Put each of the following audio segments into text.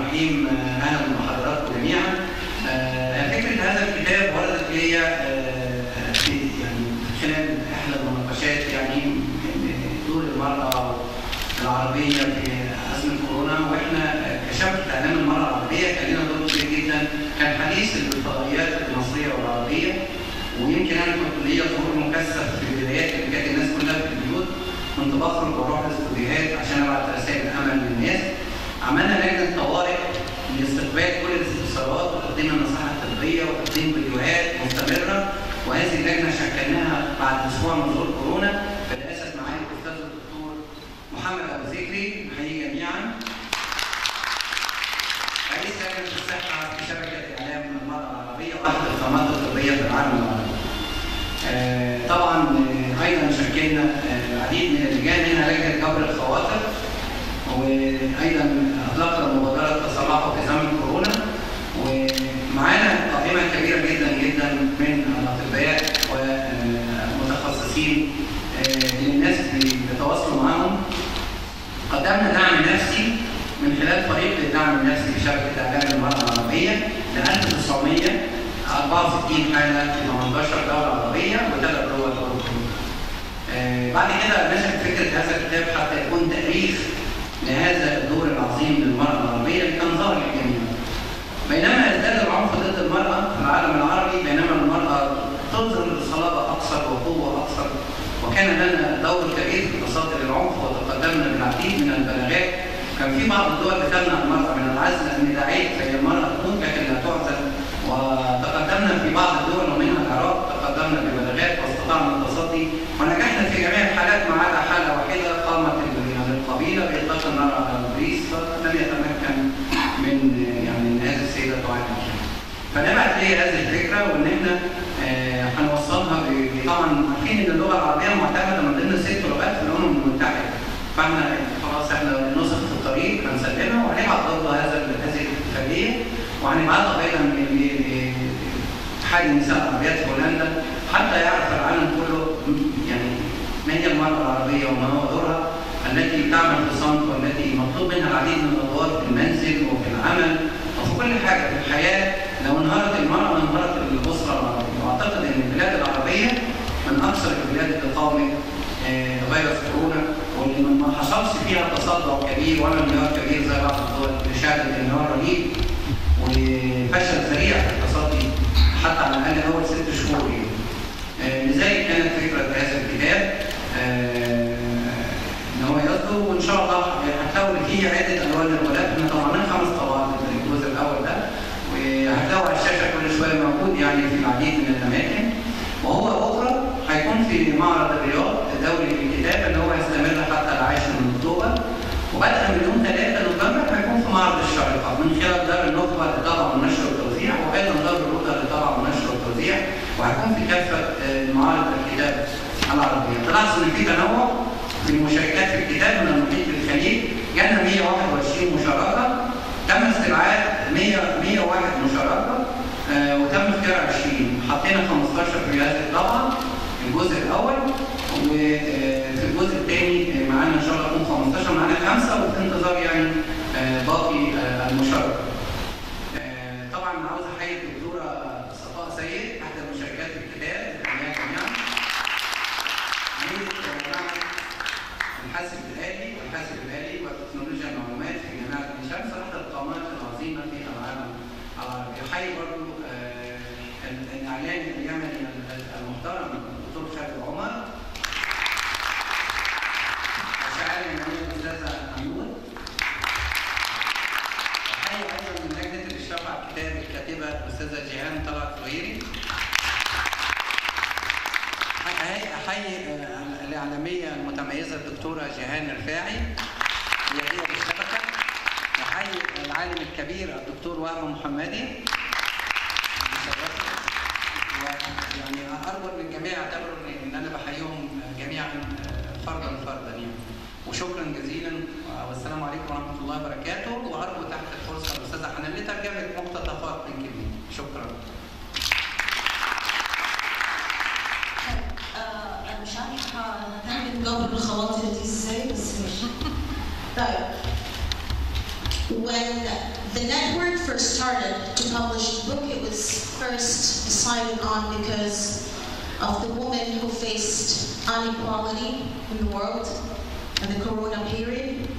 الرحيم آه، اهلا بحضراتكم جميعا آه، فكره هذا الكتاب وردت لي آه، في يعني خلال احدى المناقشات يعني دور المراه العربيه في ازمه كورونا واحنا آه، كشبكه اعلام المراه العربيه كان لنا دور كبير جدا كان حديث الفضائيات المصريه والعربيه ويمكن انا كنت ليا ظهور مكثف في بدايات اللي كانت الناس كلها في البيوت كنت بخرج واروح الاستوديوهات عشان ابعت رسائل امل للناس عملنا لجنه طوارئ لاستقبال كل الاستفسارات وتقديم النصائح الطبيه وتقديم فيديوهات مستمره وهذه اللجنه شكلناها بعد اسبوع من ظهور كورونا برئاسه معالي الاستاذ الدكتور محمد ابو ذكري نحييه جميعا رئيس لجنه الصحه في شبكه اعلام المراه العربيه واحد القامات الطبيه في العالم العربي. آه، طبعا آه، ايضا شكلنا آه، العديد من اللجان منها لجنه جبر الخواطر وايضا اطلقنا مبادره تصلحوا في زمن كورونا ومعانا قائمه كبيره جدا جدا من الاطباء والمتخصصين اللي الناس بيتواصلوا معاهم قدمنا دعم نفسي من خلال فريق الدعم النفسي في شبكه اعلام المراه العربيه ل 1964 حاله في 18 دوله عربيه وثلاث دول اوروبيه. آه، بعد كده نشأت فكره هذا الكتاب حتى يكون تاريخ لهذا الدور العظيم للمراه العربيه اللي كان ظاهر للجميع. بينما ازداد العنف ضد المراه في العالم العربي بينما المراه تظهر صلابه اكثر وقوه اكثر وكان لنا دور كبير في التصدي للعنف وتقدمنا بالعديد من البلاغات كان في بعض الدول بتمنع المرأة من العزل النداعية فهي المرأة تموت لكن لا تعزل وتقدمنا في بعض الدول ومنها العراق تقدمنا ببلاغات واستطعنا التصدي ونجحنا في جميع الحالات ما عدا حالة واحدة قامت يعني القبيلة بإطلاق النار على البوليس فلم يتمكن من يعني ان هذه السيدة تعالج فنبعت لي هذه الفكرة وإن إحنا آه، هنوصلها ب- طبعا عارفين إن اللغة العربية معتمدة من ضمن ست لغات في الأمم المتحدة فاحنا خلاص احنا نسخ في الطريق هنسلمها وهنبعت برضه هذا هذه الاتفاقيه وهنبعتها ايضا لاتحاد النساء العربيات في هولندا حتى يعرف العالم كله يعني ما هي المراه العربيه وما هو دورها التي تعمل في صمت والتي مطلوب منها العديد من الادوار في المنزل وفي العمل وفي كل حاجه في الحياه لو انهارت المراه انهارت الاسره العربيه واعتقد ان البلاد العربيه من اكثر البلاد اللي قامت آه، فيروس كورونا واللي ما حصلش فيها تصدع كبير ولا انهيار كبير زي بعض الدول اللي شهدت انهيار رهيب وفشل ذريع في التصدي حتى على الاقل اول ست شهور يعني. آه، لذلك كانت فكره هذا الكتاب آه، ان هو يصدر وان شاء الله هتلاقوا اللي فيه عده الوان للغلاف احنا طبعا خمس طبعات الجزء الاول ده وهتلاقوا على الشاشه كل شويه موجود يعني في العديد من الاماكن وهو بكره هيكون في معرض الرياض الدولي للكتاب اللي هو هيستمر حتى العاشر من اكتوبر وبدءا من يوم 3 نوفمبر هيكون في معرض الشارقه من خلال دار النخبه للطبع والنشر والتوزيع وايضا دار الهدى للطبع والنشر والتوزيع وهيكون في كافه آه، معارض الكتاب العربيه. تلاحظوا ان في تنوع في المشاركات في الكتاب من المحيط بالخليج جانا 121 مشاركه تم استبعاد 100 101 مشاركه آه، وتم اختيار 20 حطينا 15 في هذه الطبعه الجزء الاول وفي الجزء الثاني معانا ان شاء الله يكون 15 معانا خمسه وفي انتظار يعني آه، باقي آه، المشاركه. آه، طبعا عاوز احيي الدكتوره صفاء سيد احدى المشاركات في الكتاب الحمايه جميعا. عميدة معهد الحاسب الآلي والحاسب الآلي وتكنولوجيا المعلومات في جامعة عين شمس احدى القامات العظيمة في العالم العربي. احيي برضه آه، الاعلامي اليمني المحترم الدكتور خالد عمر الشاعر اليمني الاستاذه حمود احيي ايضا من لجنه الاشراف على الكتاب الكاتبه الاستاذه جيهان طلعت غيري احيي احيي آه، الاعلاميه المتميزه الدكتوره جيهان رفاعي هي هي الشبكه احيي العالم الكبير الدكتور وهب محمدي يعني ارجو ان الجميع يعتبروا ان إن انا بحييهم جميعا فردا فردا يعني وشكرا جزيلا والسلام عليكم ورحمه الله وبركاته وارجو تحت الفرصه الاستاذه حنان لترجمه مقتطفات من كلمه شكرا آه، انا مش عارفه هتعمل جبر الخواطر دي ازاي بس ماشي طيب When the network first started to publish the book, it was first decided on because of the woman who faced inequality in the world in the corona period.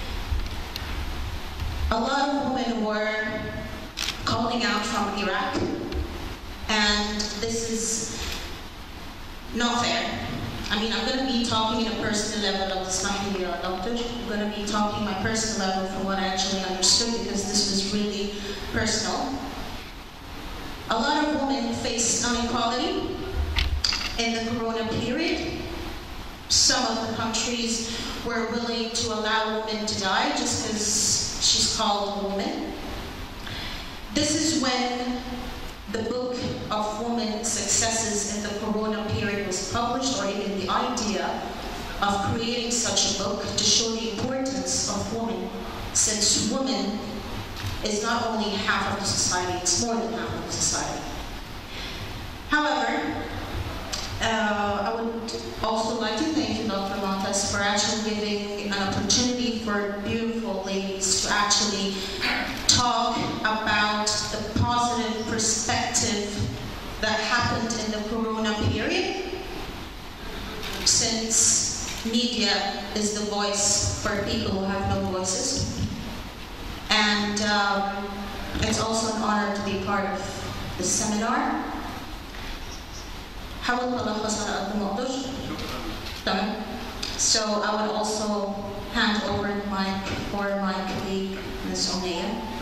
A lot of women were calling out from Iraq, and this is not fair. I mean, I'm going to be talking in a personal level of this not really a doctor. I'm going to be talking my personal level from what I actually understood because this was really personal. A lot of women face inequality in the corona period. Some of the countries were willing to allow women to die just because she's called a woman. This is when the book of women's successes in the corona period was published, or even the idea of creating such a book to show the importance of women, since women is not only half of the society, it's more than half of the society. However, uh, I would also like to thank you, Dr. Montes, for actually giving an opportunity for beautiful ladies to actually talk about the positive perspective that happened in the corona period, since media is the voice for people who have no voices. And um, it's also an honor to be part of the seminar. حاول ألخص على قد ما أقدر تمام So I would also hand over the mic for my colleague, Ms. O'Neill.